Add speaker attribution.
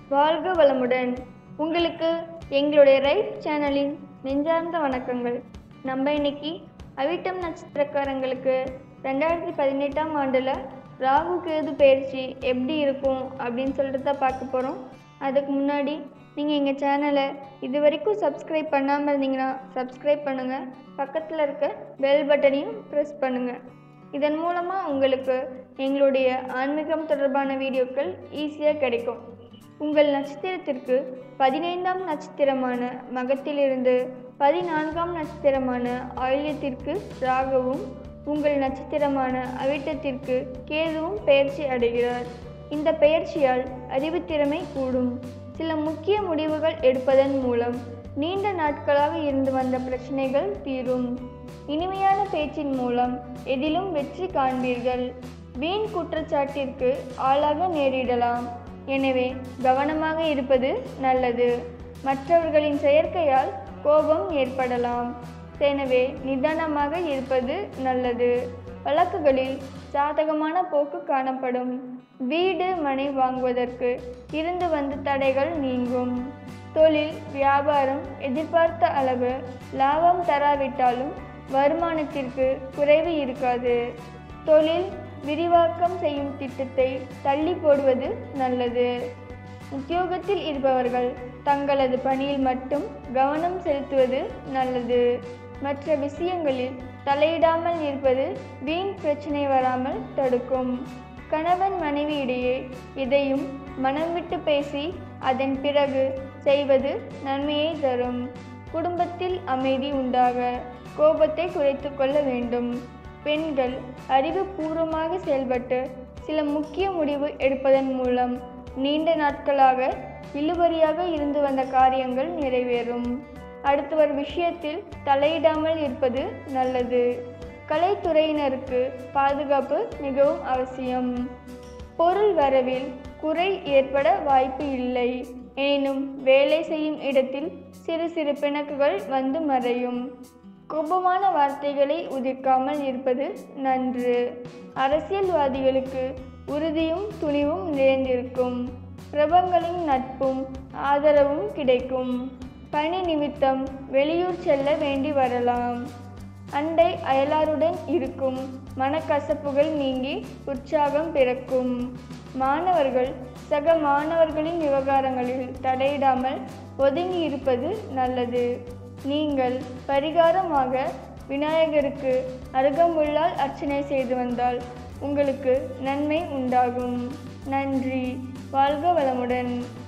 Speaker 1: வாழ்க வளமுடன் உங்களுக்கு எங்களுடைய ரைட் சேனலின் நெஞ்சார்ந்த வணக்கங்கள் நம்ம இன்னைக்கு அவிட்டம் நட்சத்திரக்காரங்களுக்கு ரெண்டாயிரத்தி பதினெட்டாம் ஆண்டில் ராகு கேது பயிற்சி எப்படி இருக்கும் அப்படின்னு சொல்லிட்டு தான் பார்க்க போகிறோம் அதுக்கு முன்னாடி நீங்கள் எங்கள் சேனலை இது வரைக்கும் சப்ஸ்கிரைப் பண்ணாமல் இருந்தீங்கன்னா சப்ஸ்கிரைப் பண்ணுங்கள் பக்கத்தில் இருக்க பெல் பட்டனையும் ப்ரெஸ் பண்ணுங்கள் இதன் மூலமாக உங்களுக்கு எங்களுடைய ஆன்மீகம் தொடர்பான வீடியோக்கள் ஈஸியாக கிடைக்கும் உங்கள் நட்சத்திரத்திற்கு பதினைந்தாம் நட்சத்திரமான மகத்திலிருந்து பதினான்காம் நட்சத்திரமான ஆயில்யத்திற்கு ராகவும் உங்கள் நட்சத்திரமான அவிட்டத்திற்கு கேதுவும் பெயர்ச்சி அடைகிறார் இந்த பெயர்ச்சியால் அறிவுத்திறமை கூடும் சில முக்கிய முடிவுகள் எடுப்பதன் மூலம் நீண்ட நாட்களாக இருந்து வந்த பிரச்சனைகள் தீரும் இனிமையான பேச்சின் மூலம் எதிலும் வெற்றி காண்பீர்கள் வீண் குற்றச்சாட்டிற்கு ஆளாக நேரிடலாம் எனவே கவனமாக இருப்பது நல்லது மற்றவர்களின் செயற்கையால் கோபம் ஏற்படலாம் எனவே நிதானமாக இருப்பது நல்லது வழக்குகளில் சாதகமான போக்கு காணப்படும் வீடு மனை வாங்குவதற்கு இருந்து வந்த தடைகள் நீங்கும் தொழில் வியாபாரம் எதிர்பார்த்த அளவு லாபம் தராவிட்டாலும் வருமானத்திற்கு குறைவு இருக்காது தொழில் விரிவாக்கம் செய்யும் திட்டத்தை தள்ளி போடுவது நல்லது உத்தியோகத்தில் இருப்பவர்கள் தங்களது பணியில் மட்டும் கவனம் செலுத்துவது நல்லது மற்ற விஷயங்களில் தலையிடாமல் இருப்பது வீண் பிரச்சனை வராமல் தடுக்கும் கணவன் மனைவி இடையே எதையும் மனம் விட்டு பேசி அதன் பிறகு செய்வது நன்மையை தரும் குடும்பத்தில் அமைதி உண்டாக கோபத்தை குறைத்து கொள்ள வேண்டும் பெண்கள் அறிவுபூர்வமாக செயல்பட்டு சில முக்கிய முடிவு எடுப்பதன் மூலம் நீண்ட நாட்களாக இழுபறியாக இருந்து வந்த காரியங்கள் நிறைவேறும் அடுத்து வரும் விஷயத்தில் தலையிடாமல் இருப்பது நல்லது கலைத்துறையினருக்கு பாதுகாப்பு மிகவும் அவசியம் பொருள் வரவில் குறை ஏற்பட வாய்ப்பு இல்லை எனினும் வேலை செய்யும் இடத்தில் சிறு சிறு பிணக்குகள் வந்து மறையும் கோபமான வார்த்தைகளை உதிர்க்காமல் இருப்பது நன்று அரசியல்வாதிகளுக்கு உறுதியும் துணிவும் நிறைந்திருக்கும் பிரபங்களின் நட்பும் ஆதரவும் கிடைக்கும் பணி நிமித்தம் வெளியூர் செல்ல வேண்டி வரலாம் அண்டை அயலாருடன் இருக்கும் மனக்கசப்புகள் நீங்கி உற்சாகம் பிறக்கும் மாணவர்கள் சக மாணவர்களின் விவகாரங்களில் தடையிடாமல் ஒதுங்கி இருப்பது நல்லது நீங்கள் பரிகாரமாக விநாயகருக்கு அருகம்புல்லால் அர்ச்சனை செய்து வந்தால் உங்களுக்கு நன்மை உண்டாகும் நன்றி வாழ்க வளமுடன்